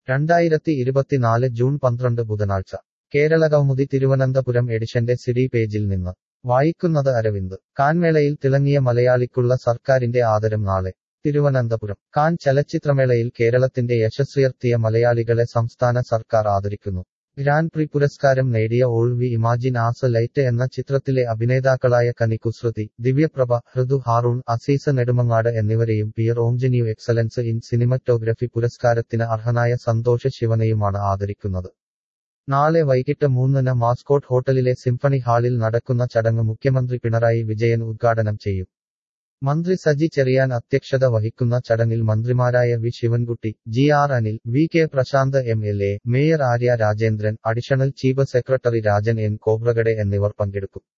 രണ്ടായിരത്തി ഇരുപത്തിനാല് ജൂൺ പന്ത്രണ്ട് ബുധനാഴ്ച കേരള കൗമുദി തിരുവനന്തപുരം എഡിഷന്റെ സിഡി പേജിൽ നിന്ന് വായിക്കുന്നത് അരവിന്ദ് കാൻമേളയിൽ തിളങ്ങിയ മലയാളിക്കുള്ള സർക്കാരിന്റെ ആദരം നാളെ തിരുവനന്തപുരം കാൻ ചലച്ചിത്രമേളയിൽ കേരളത്തിന്റെ യശസ്സുയർത്തിയ മലയാളികളെ സംസ്ഥാന സർക്കാർ ആദരിക്കുന്നു ഗ്രാൻഡ് പ്രി പുരസ്കാരം നേടിയ all we imagine as light എന്ന ചിത്രത്തിലെ അഭിനേതാക്കളായ കനികുശ്രുതി ദിവ്യപ്രഭ ഹൃദു ഹാറൂൺ അസീസ നെടുമങ്ങാട് എന്നിവരെയും Pierre Angenieux excellence in cinematography പുരസ്കാരത്തിന് അർഹനായ സന്തോഷ് ശിവനെയുമാണ് ആദരിക്കുന്നത് നാളെ വൈകിട്ട് മൂന്നിന് മാസ്കോട്ട് ഹോട്ടലിലെ സിംഫണി ഹാളിൽ നടക്കുന്ന ചടങ്ങ് മുഖ്യമന്ത്രി പിണറായി വിജയൻ ഉദ്ഘാടനം ചെയ്യും മന്ത്രി സജി ചെറിയാൻ അധ്യക്ഷത വഹിക്കുന്ന ചടങ്ങിൽ മന്ത്രിമാരായ V Sivankutty G R Anil V K Prasanth M L A mayor Arya Rajendran additional chief secretary Rajan N Khobragade എന്നിവർ പങ്കെടുക്കും